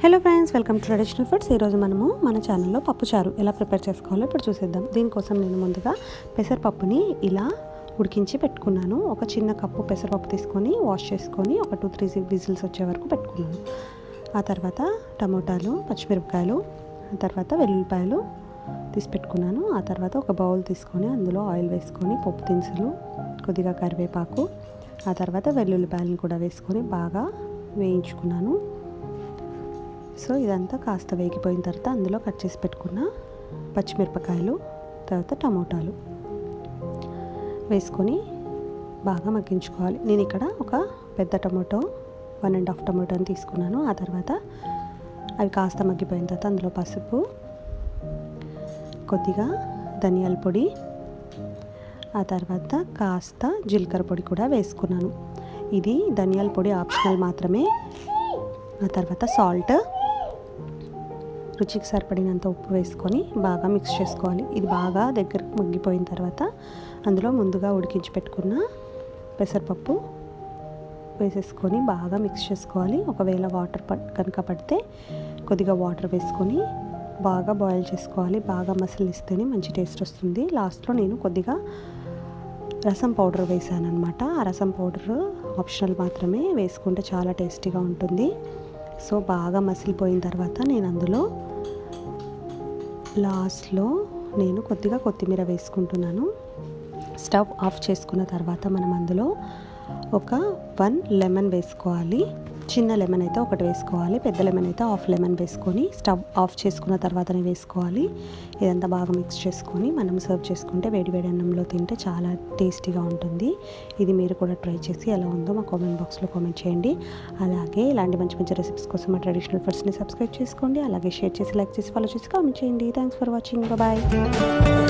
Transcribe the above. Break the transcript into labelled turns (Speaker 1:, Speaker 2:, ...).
Speaker 1: hello friends welcome to traditional foods ఈరోజు మనము మన ఛానల్లో పప్పుచారు ఎలా ప్రిపేర్ చేసుకోవాలో ఇప్పుడు చూసేద్దాం దీనికోసం నేను ముందుగా పెసరపప్పుని ఇలా ఉడికించి పెట్టుకున్నాను ఒక చిన్న కప్పు పెసరపప్పు తీసుకొని వాష్ చేసుకొని ఒక టూ త్రీ విజిల్స్ వచ్చే వరకు పెట్టుకున్నాను ఆ తర్వాత టమోటాలు పచ్చిమిరపకాయలు ఆ తర్వాత వెల్లుల్లిపాయలు తీసి పెట్టుకున్నాను ఆ తర్వాత ఒక బౌల్ తీసుకొని అందులో ఆయిల్ వేసుకొని పప్పు దినుసులు కొద్దిగా కరివేపాకు ఆ తర్వాత వెల్లుల్లిపాయలను కూడా వేసుకొని బాగా వేయించుకున్నాను సో ఇదంతా కాస్త వేగిపోయిన తర్వాత అందులో కట్ చేసి పెట్టుకున్న పచ్చిమిరపకాయలు తర్వాత టమోటాలు వేసుకొని బాగా మగ్గించుకోవాలి నేను ఇక్కడ ఒక పెద్ద టమోటో వన్ అండ్ హాఫ్ టమోటోని తీసుకున్నాను ఆ తర్వాత అవి కాస్త మగ్గిపోయిన తర్వాత అందులో పసుపు కొద్దిగా ధనియాల పొడి ఆ తర్వాత కాస్త జీలకర్ర పొడి కూడా వేసుకున్నాను ఇది ధనియాల పొడి ఆప్షనల్ మాత్రమే ఆ తర్వాత సాల్ట్ రుచికి సరిపడినంత ఉప్పు వేసుకొని బాగా మిక్స్ చేసుకోవాలి ఇది బాగా దగ్గరకు మగ్గిపోయిన తర్వాత అందులో ముందుగా ఉడికించి పెట్టుకున్న పెసరపప్పు వేసేసుకొని బాగా మిక్స్ చేసుకోవాలి ఒకవేళ వాటర్ పట్ కనుక పడితే కొద్దిగా వాటర్ వేసుకొని బాగా బాయిల్ చేసుకోవాలి బాగా మసిలిస్తేనే మంచి టేస్ట్ వస్తుంది లాస్ట్లో నేను కొద్దిగా రసం పౌడర్ వేసాను అనమాట ఆ రసం పౌడర్ ఆప్షనల్ మాత్రమే వేసుకుంటే చాలా టేస్టీగా ఉంటుంది సో బాగా మసిలిపోయిన తర్వాత నేను అందులో లాస్ట్లో నేను కొద్దిగా కొత్తిమీర వేసుకుంటున్నాను స్టవ్ ఆఫ్ చేసుకున్న తర్వాత మనం అందులో ఒక వన్ లెమన్ వేసుకోవాలి చిన్న లెమన్ అయితే ఒకటి వేసుకోవాలి పెద్ద లెమన్ అయితే హాఫ్ లెమన్ వేసుకొని స్టవ్ ఆఫ్ చేసుకున్న తర్వాతనే వేసుకోవాలి ఇదంతా బాగా మిక్స్ చేసుకొని మనం సర్వ్ చేసుకుంటే వేడి వేడి అన్నంలో తింటే చాలా టేస్టీగా ఉంటుంది ఇది మీరు కూడా ట్రై చేసి ఎలా ఉందో మా కామెంట్ బాక్స్లో కామెంట్ చేయండి అలాగే ఇలాంటి మంచి మంచి రెసిపీస్ కోసం మా ట్రెడిషనల్ ఫుడ్స్ని సబ్స్క్రైబ్ చేసుకోండి అలాగే షేర్ చేసి లైక్ చేసి ఫాలో చేసి కామెంట్ చేయండి థ్యాంక్స్ ఫర్ వాచింగ్ బాయ్